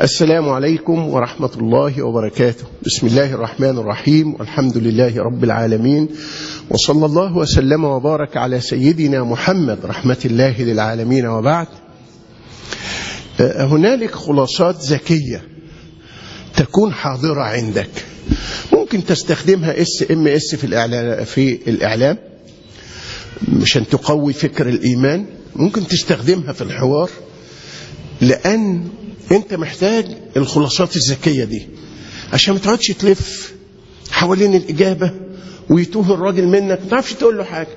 السلام عليكم ورحمة الله وبركاته بسم الله الرحمن الرحيم والحمد لله رب العالمين وصلى الله وسلم وبارك على سيدنا محمد رحمة الله للعالمين وبعد هنالك خلاصات ذكية تكون حاضرة عندك ممكن تستخدمها اس ام اس في الاعلام في الاعلام مشان تقوي فكر الايمان ممكن تستخدمها في الحوار لان انت محتاج الخلاصات الذكيه دي عشان ما تقعدش تلف حوالين الاجابه ويتوه الراجل منك ما تعرفش تقول له حاجه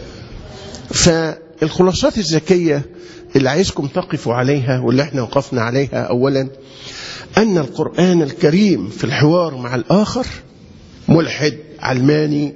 فالخلاصات الذكيه اللي عايزكم تقفوا عليها واللي احنا وقفنا عليها اولا ان القران الكريم في الحوار مع الاخر ملحد علماني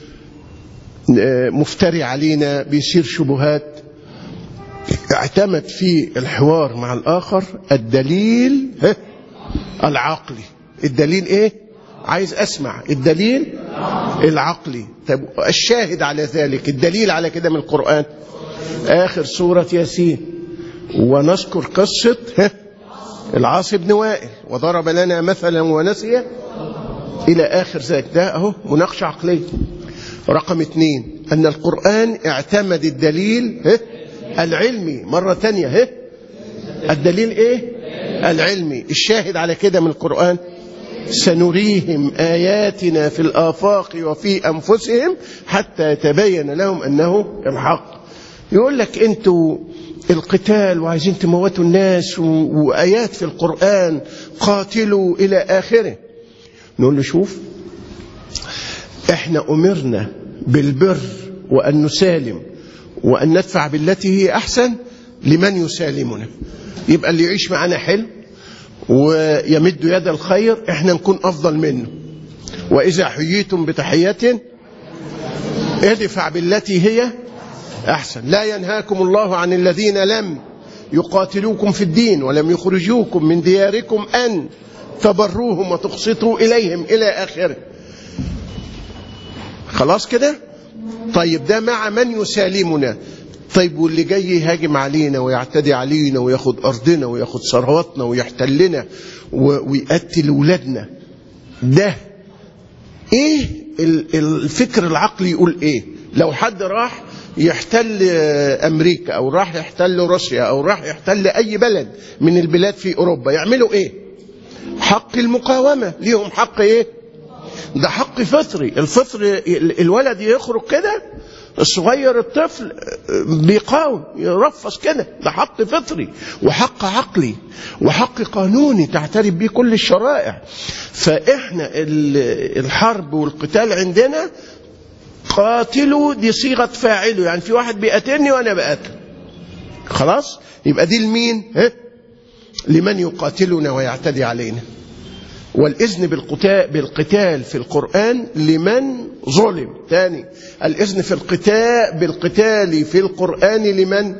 مفتري علينا بيصير شبهات اعتمد في الحوار مع الآخر الدليل العقلي الدليل ايه عايز اسمع الدليل العقلي طب الشاهد على ذلك الدليل على كده من القرآن آخر سورة ياسين ونذكر قصة العاص بن وائل وضرب لنا مثلا ونسي إلى آخر ذلك ده أهو مناقشة عقلية رقم اثنين أن القرآن اعتمد الدليل العلمي مرة تانية هي الدليل ايه العلمي الشاهد على كده من القرآن سنريهم آياتنا في الآفاق وفي أنفسهم حتى يتبين لهم أنه الحق يقول لك أنتوا القتال وعايزين تموتوا الناس وآيات في القرآن قاتلوا إلى آخره نقول له شوف احنا أمرنا بالبر وأن نسالم وأن ندفع بالتي هي أحسن لمن يسالمنا يبقى اللي يعيش معنا حلو ويمد يد الخير احنا نكون أفضل منه وإذا حييتم بتحية ادفع بالتي هي أحسن لا ينهاكم الله عن الذين لم يقاتلوكم في الدين ولم يخرجوكم من دياركم أن تبروهم وتقسطوا إليهم إلى آخره خلاص كده طيب ده مع من يسالمنا طيب واللي جاي يهاجم علينا ويعتدي علينا وياخد أرضنا وياخد ثرواتنا ويحتلنا ويقتل ولادنا ده ايه الفكر العقلي يقول ايه لو حد راح يحتل امريكا او راح يحتل روسيا او راح يحتل اي بلد من البلاد في اوروبا يعملوا ايه حق المقاومه ليهم حق ايه ده حق فطري الفطر الولد يخرج كده الصغير الطفل بيقاوم يرفص كده ده حق فطري وحق عقلي وحق قانوني تعترف به كل الشرائع فاحنا الحرب والقتال عندنا قاتلوا دي صيغه فاعله يعني في واحد بيقاتلني وانا بقاتل خلاص يبقى دي لمين ها لمن يقاتلنا ويعتدي علينا والإذن بالقتال, بالقتال في القرآن لمن ظلم تاني الإذن في القتال بالقتال في القرآن لمن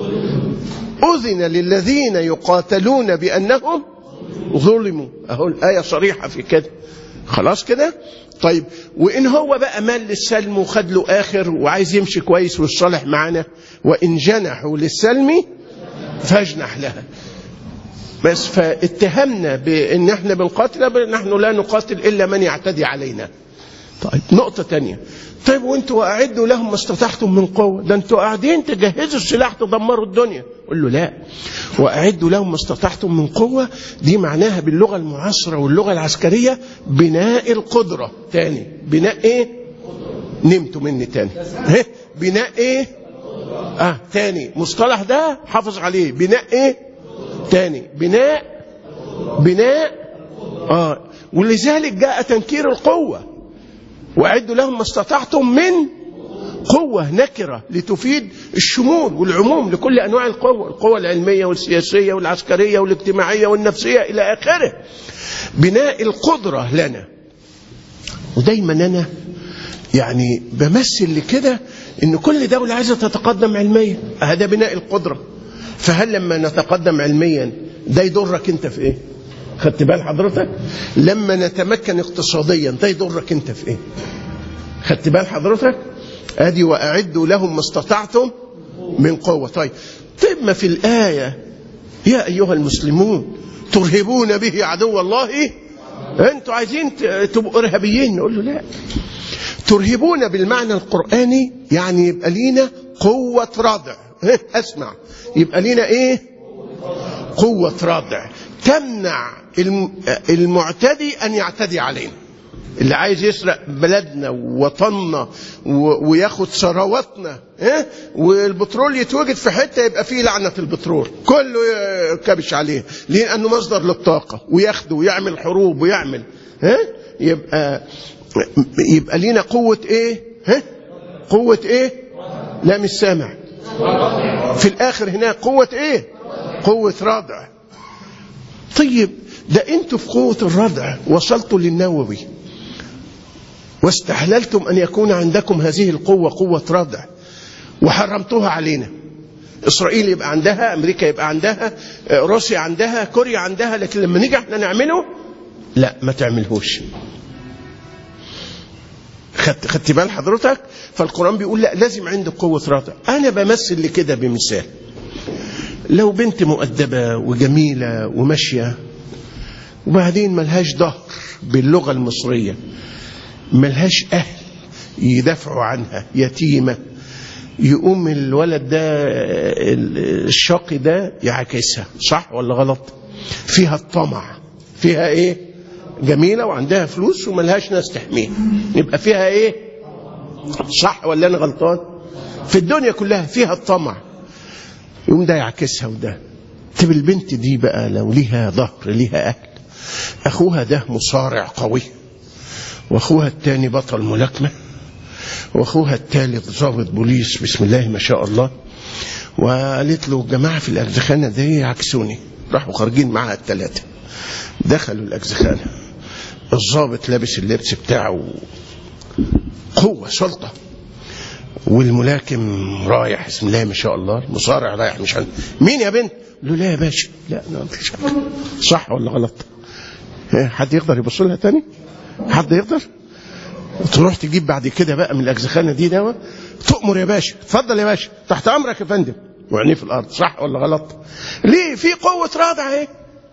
أذن للذين يقاتلون بأنهم ظلموا أهو الآية صريحة في كده خلاص كده طيب وإن هو بقى مال للسلم وخد له آخر وعايز يمشي كويس والصالح معنا وإن جنحوا للسلم فاجنح لها بس فاتهمنا بان احنا بنقاتل نحن لا نقاتل الا من يعتدي علينا طيب نقطة تانية طيب وانتوا اعدوا لهم ما استطعتم من قوة ده انتوا قاعدين تجهزوا السلاح تدمروا الدنيا قل له لا واعدوا لهم ما استطعتم من قوة دي معناها باللغة المعاصرة واللغة العسكرية بناء القدرة تاني بناء ايه نمتوا مني تاني بناء ايه اه تاني مصطلح ده حافظ عليه بناء ايه تاني بناء بناء اه ولذلك جاء تنكير القوة وأعدوا لهم ما استطعتم من قوة نكرة لتفيد الشمول والعموم لكل أنواع القوة القوة العلمية والسياسية والعسكرية والاجتماعية والنفسية إلى آخره بناء القدرة لنا ودايما أنا يعني بمثل لكده ان كل دولة عايزة تتقدم علميا هذا بناء القدرة فهل لما نتقدم علميا ده يضرك انت في ايه خدت بال حضرتك لما نتمكن اقتصاديا ده يضرك انت في ايه خدت بال حضرتك ادي واعدوا لهم ما استطعتم من قوه طيب طيب ما في الايه يا أيها المسلمون ترهبون به عدو الله أنتوا عايزين تبقوا إرهابيين نقول له لا ترهبون بالمعنى القرآني يعني يبقى لينا قوة ردع اسمع يبقى لينا ايه قوة ردع تمنع المعتدي ان يعتدي علينا اللي عايز يسرق بلدنا ووطننا وياخد ثرواتنا اه؟ والبترول يتوجد في حته يبقى فيه لعنه البترول كله كبش عليه لانه مصدر للطاقه وياخده ويعمل حروب ويعمل ها اه؟ يبقى يبقى لينا قوه ايه ها قوه ايه لا مش سامع في الاخر هناك قوه ايه قوه ردع طيب ده انتوا في قوه الردع وصلتوا للنووي واستحللتم أن يكون عندكم هذه القوة قوة ردع وحرمتوها علينا إسرائيل يبقى عندها أمريكا يبقى عندها روسيا عندها كوريا عندها لكن لما نيجي احنا نعمله لا ما تعملهوش خدت خدت بال حضرتك فالقرآن بيقول لا لازم عندك قوة ردع أنا بمثل لكده بمثال لو بنت مؤدبة وجميلة وماشية وبعدين ملهاش ظهر باللغة المصرية ملهاش أهل يدافعوا عنها يتيمة يقوم الولد ده الشقي ده يعاكسها صح ولا غلط فيها الطمع فيها ايه جميلة وعندها فلوس وملهاش ناس تحميها يبقى فيها ايه صح ولا انا غلطان في الدنيا كلها فيها الطمع يقوم ده يعكسها وده طب البنت دي بقى لو ليها ظهر ليها اهل اخوها ده مصارع قوي واخوها الثاني بطل ملاكمه واخوها الثالث ضابط بوليس بسم الله ما شاء الله وقالت له الجماعه في الاجزخانه دي يعكسوني راحوا خارجين معاها الثلاثه دخلوا الاجزخانه الضابط لابس اللبس بتاعه قوه سلطه والملاكم رايح بسم الله ما شاء الله المصارع رايح مش عن مين يا بنت له لا يا باشا لا لا مفيش صح ولا غلط حد يقدر يبص لها تاني حد يقدر تروح تجيب بعد كده بقى من الاجزخانه دي دواء تؤمر يا باشا اتفضل يا باشا تحت امرك يا فندم وعينيه في الارض صح ولا غلط ليه في قوه رادع اهي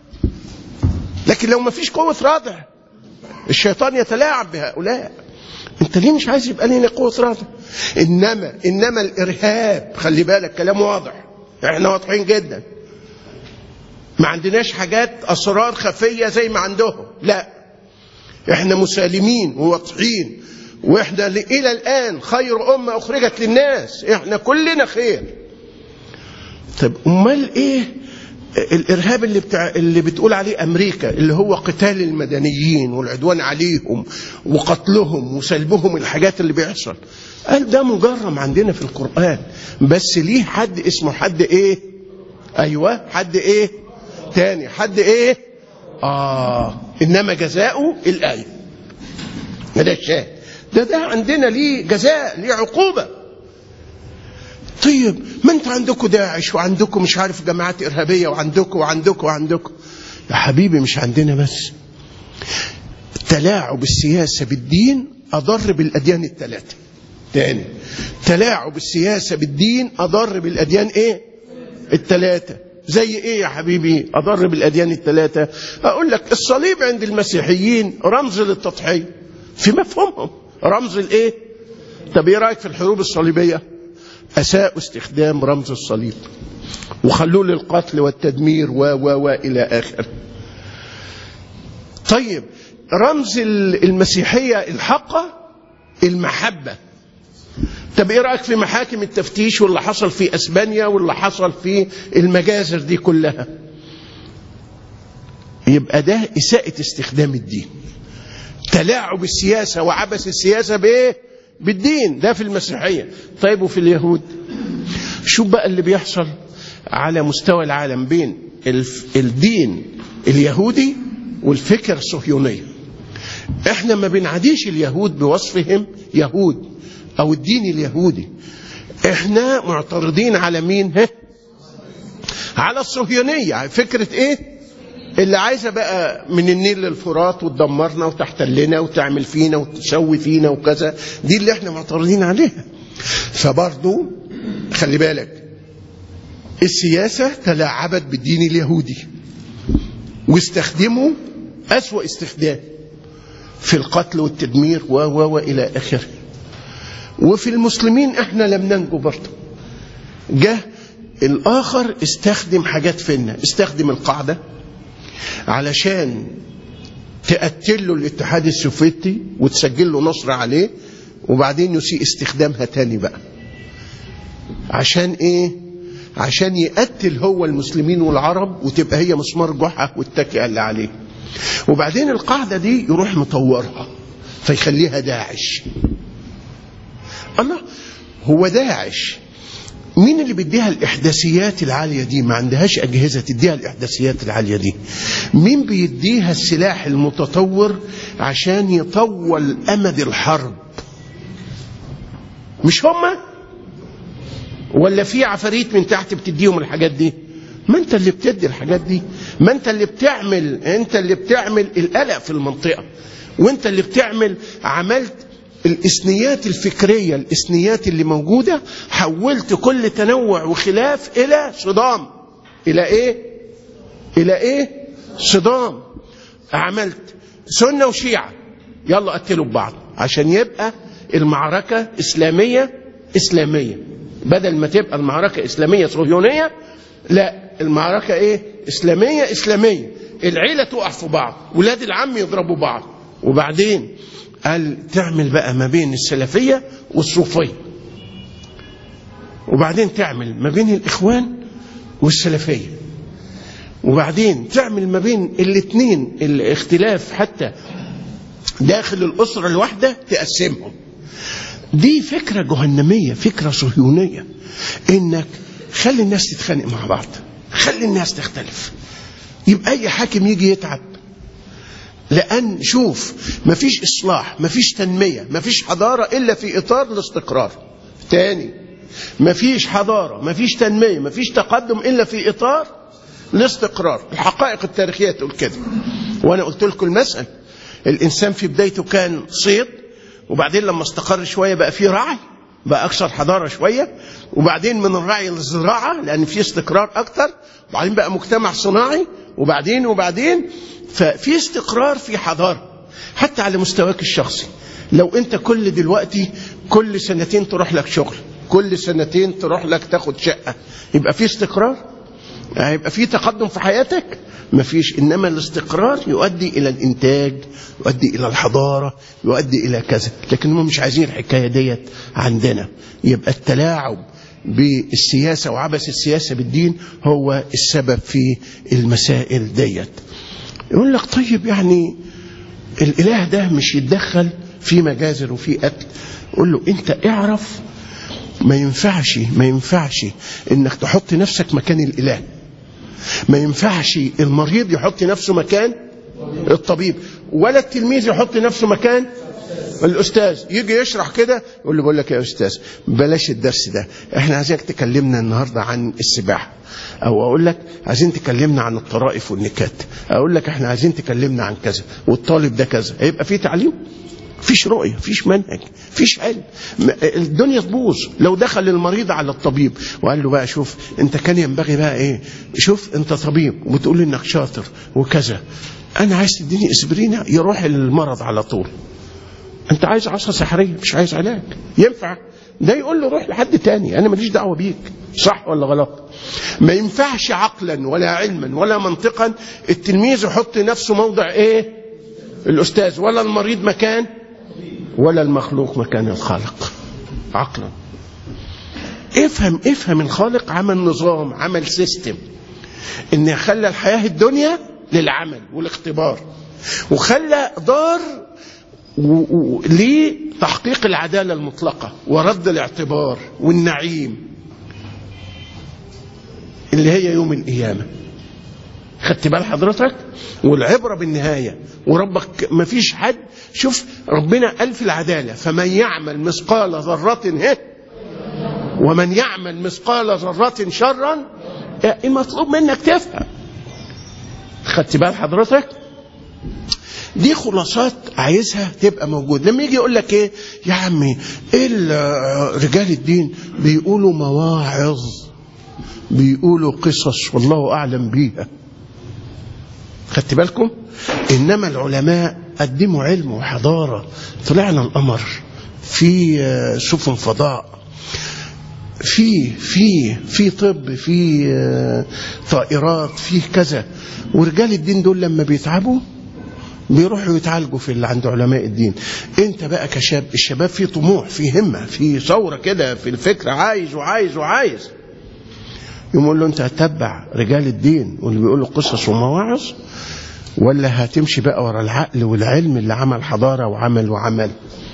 لكن لو ما فيش قوه رادع الشيطان يتلاعب بهؤلاء انت ليه مش عايز يبقى لنا قوه رادع انما انما الارهاب خلي بالك كلام واضح احنا واضحين جدا ما عندناش حاجات اسرار خفيه زي ما عندهم لا احنا مسالمين وواضحين واحنا الى الان خير امه اخرجت للناس احنا كلنا خير طب امال ايه الارهاب اللي بتاع اللي بتقول عليه امريكا اللي هو قتال المدنيين والعدوان عليهم وقتلهم وسلبهم الحاجات اللي بيحصل قال ده مجرم عندنا في القران بس ليه حد اسمه حد ايه ايوه حد ايه تاني حد ايه آه إنما جزاؤه الآية ده الشاهد ده ده عندنا ليه جزاء ليه عقوبة طيب ما انت عندكم داعش وعندكم مش عارف جماعات إرهابية وعندكم وعندكم وعندكم يا حبيبي مش عندنا بس تلاعب السياسة بالدين أضر بالأديان الثلاثة تاني تلاعب السياسة بالدين أضر بالأديان إيه الثلاثة زي ايه يا حبيبي اضر بالاديان الثلاثه اقول لك الصليب عند المسيحيين رمز للتضحيه في مفهومهم رمز الايه طب ايه رايك في الحروب الصليبيه اساءوا استخدام رمز الصليب وخلوه للقتل والتدمير و و و الى اخره طيب رمز المسيحيه الحقه المحبه طب ايه رايك في محاكم التفتيش واللي حصل في اسبانيا واللي حصل في المجازر دي كلها يبقى ده اساءه استخدام الدين تلاعب السياسه وعبث السياسه بايه بالدين ده في المسيحيه طيب وفي اليهود شوف بقى اللي بيحصل على مستوى العالم بين الدين اليهودي والفكر الصهيونيه احنا ما بنعاديش اليهود بوصفهم يهود او الدين اليهودي احنا معترضين على مين ها على الصهيونية فكرة ايه اللي عايزة بقى من النيل للفرات وتدمرنا وتحتلنا وتعمل فينا وتسوي فينا وكذا دي اللي احنا معترضين عليها فبرضو خلي بالك السياسة تلاعبت بالدين اليهودي واستخدموا أسوأ استخدام في القتل والتدمير و و وإلى آخره وفي المسلمين احنا لم ننجو برضه جه الآخر استخدم حاجات فينا استخدم القاعدة علشان تقتل له الاتحاد السوفيتي وتسجل له نصر عليه وبعدين يسيء استخدامها تاني بقى عشان ايه عشان يقتل هو المسلمين والعرب وتبقى هي مسمار جحا والتكئة اللي عليه وبعدين القاعدة دي يروح مطورها فيخليها داعش الله هو داعش مين اللي بيديها الإحداثيات العالية دي ما عندهاش أجهزة تديها الإحداثيات العالية دي مين بيديها السلاح المتطور عشان يطول أمد الحرب مش هما ولا في عفاريت من تحت بتديهم الحاجات دي ما انت اللي بتدي الحاجات دي ما انت اللي بتعمل انت اللي بتعمل القلق في المنطقة وانت اللي بتعمل عملت الإثنيات الفكرية الإثنيات اللي موجودة حولت كل تنوع وخلاف إلى صدام إلى إيه إلى إيه صدام عملت سنة وشيعة يلا قتلوا ببعض عشان يبقى المعركة إسلامية إسلامية بدل ما تبقى المعركة إسلامية صهيونية لا المعركة إيه إسلامية إسلامية العيلة تقع في بعض ولاد العم يضربوا بعض وبعدين قال تعمل بقى ما بين السلفية والصوفية وبعدين تعمل ما بين الإخوان والسلفية وبعدين تعمل ما بين الاثنين الاختلاف حتى داخل الأسرة الواحدة تقسمهم دي فكرة جهنمية فكرة صهيونية إنك خلي الناس تتخانق مع بعض خلي الناس تختلف يبقى أي حاكم يجي يتعب لأن شوف مفيش إصلاح مفيش تنمية مفيش حضارة إلا في إطار الاستقرار تاني مفيش حضارة مفيش تنمية مفيش تقدم إلا في إطار الاستقرار الحقائق التاريخية تقول كده وأنا قلت لكم المسألة الإنسان في بدايته كان صيد وبعدين لما استقر شوية بقى فيه رعي بقى أكثر حضارة شوية وبعدين من الرعي للزراعة لأن في استقرار أكتر وبعدين بقى مجتمع صناعي وبعدين وبعدين ففي استقرار في حضارة حتى على مستواك الشخصي لو انت كل دلوقتي كل سنتين تروح لك شغل كل سنتين تروح لك تاخد شقة يبقى في استقرار هيبقى في تقدم في حياتك مفيش انما الاستقرار يؤدي الى الانتاج يؤدي الى الحضاره يؤدي الى كذا لكن هم مش عايزين الحكايه ديت عندنا يبقى التلاعب بالسياسه وعبث السياسه بالدين هو السبب في المسائل ديت يقول لك طيب يعني الاله ده مش يتدخل في مجازر وفي قتل قول له انت اعرف ما ينفعش ما ينفعش انك تحط نفسك مكان الاله ما ينفعش المريض يحط نفسه مكان الطبيب ولا التلميذ يحط نفسه مكان الاستاذ يجي يشرح كده يقول له بقول لك يا استاذ بلاش الدرس ده احنا عايزينك تكلمنا النهارده عن السباحه او اقول لك عايزين تكلمنا عن الطرائف والنكات اقول لك احنا عايزين تكلمنا عن كذا والطالب ده كذا هيبقى في تعليم فيش رؤية فيش منهج فيش علم الدنيا تبوظ لو دخل المريض على الطبيب وقال له بقى شوف انت كان ينبغي بقى ايه شوف انت طبيب وبتقول لي انك شاطر وكذا انا عايز تديني اسبرينا يروح المرض على طول انت عايز عصا سحريه مش عايز علاج ينفع ده يقول له روح لحد تاني انا ماليش دعوه بيك صح ولا غلط ما ينفعش عقلا ولا علما ولا منطقا التلميذ يحط نفسه موضع ايه الاستاذ ولا المريض مكان ولا المخلوق مكان الخالق عقلا افهم افهم الخالق عمل نظام عمل سيستم ان خلى الحياه الدنيا للعمل والاختبار وخلى دار لتحقيق العداله المطلقه ورد الاعتبار والنعيم اللي هي يوم القيامه خدت بال حضرتك والعبره بالنهايه وربك ما فيش حد شوف ربنا قال في العداله فمن يعمل مثقال ذره هه ومن يعمل مثقال ذره شرا المطلوب منك تفهم خدت بال حضرتك دي خلاصات عايزها تبقى موجود لما يجي يقول لك ايه يا عمي ايه رجال الدين بيقولوا مواعظ بيقولوا قصص والله أعلم بيها خدت بالكم إنما العلماء قدموا علم وحضارة طلعنا القمر في سفن فضاء في في في طب في طائرات في كذا ورجال الدين دول لما بيتعبوا بيروحوا يتعالجوا في اللي عند علماء الدين انت بقى كشاب الشباب في طموح في همة في ثورة كده في الفكر عايز وعايز وعايز يقول له انت هتتبع رجال الدين واللي بيقولوا قصص ومواعظ ولا هتمشي بقى ورا العقل والعلم اللي عمل حضارة وعمل وعمل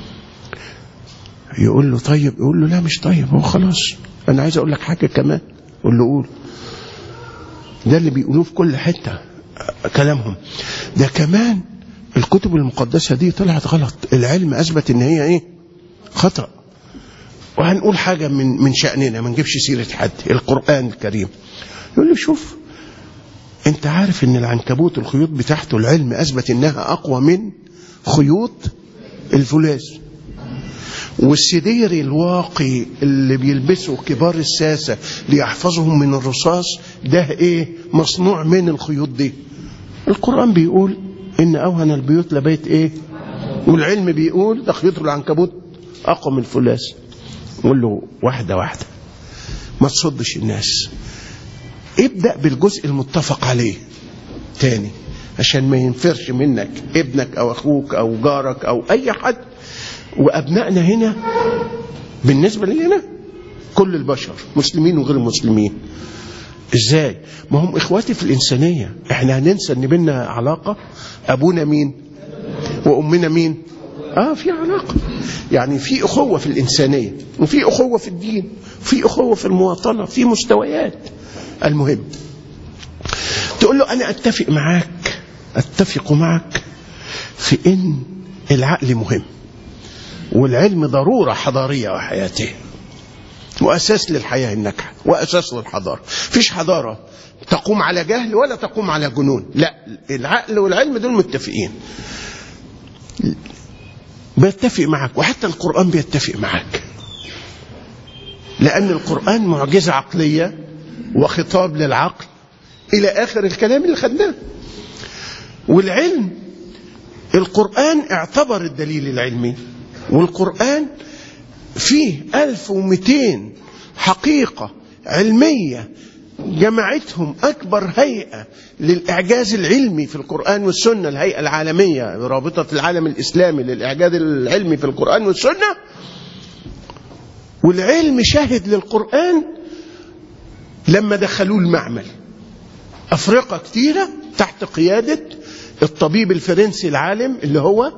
يقول له طيب يقول له لا مش طيب هو خلاص انا عايز اقول لك حاجة كمان قول له قول ده اللي بيقولوه في كل حتة كلامهم ده كمان الكتب المقدسة دي طلعت غلط العلم أثبت إن هي إيه خطأ وهنقول حاجة من من شأننا ما نجيبش سيرة حد القرآن الكريم يقول له شوف أنت عارف إن العنكبوت الخيوط بتاعته العلم أثبت إنها أقوى من خيوط الفولاذ والسدير الواقي اللي بيلبسه كبار الساسة ليحفظهم من الرصاص ده ايه مصنوع من الخيوط دي القرآن بيقول ان اوهن البيوت لبيت ايه والعلم بيقول ده خيوط العنكبوت اقوى من الفولاذ قول له واحدة واحدة ما تصدش الناس ابدأ بالجزء المتفق عليه تاني عشان ما ينفرش منك ابنك او اخوك او جارك او اي حد وأبنائنا هنا بالنسبة لنا كل البشر مسلمين وغير مسلمين ازاي ما هم اخواتي في الانسانية احنا هننسى ان بينا علاقة ابونا مين وامنا مين اه في علاقة يعني في اخوة في الانسانية وفي اخوة في الدين وفي اخوة في المواطنة في مستويات المهم تقول له انا اتفق معاك اتفق معك في ان العقل مهم والعلم ضرورة حضارية وحياتية وأساس للحياة الناجحة وأساس للحضارة فيش حضارة تقوم على جهل ولا تقوم على جنون لا العقل والعلم دول متفقين بيتفق معك وحتى القرآن بيتفق معك لأن القرآن معجزة عقلية وخطاب للعقل إلى آخر الكلام اللي خدناه والعلم القرآن اعتبر الدليل العلمي والقرآن فيه 1200 حقيقة علمية جمعتهم أكبر هيئة للإعجاز العلمي في القرآن والسنة الهيئة العالمية رابطة العالم الإسلامي للإعجاز العلمي في القرآن والسنة والعلم شاهد للقرآن لما دخلوه المعمل أفرقة كتيرة تحت قيادة الطبيب الفرنسي العالم اللي هو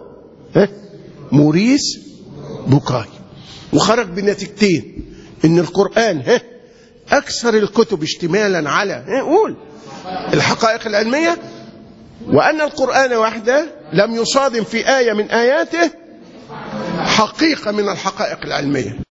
موريس بوكاي وخرج بنتيجتين ان القرآن ها اكثر الكتب اشتمالا على ها قول الحقائق العلمية وان القرآن وحده لم يصادم في آية من آياته حقيقة من الحقائق العلمية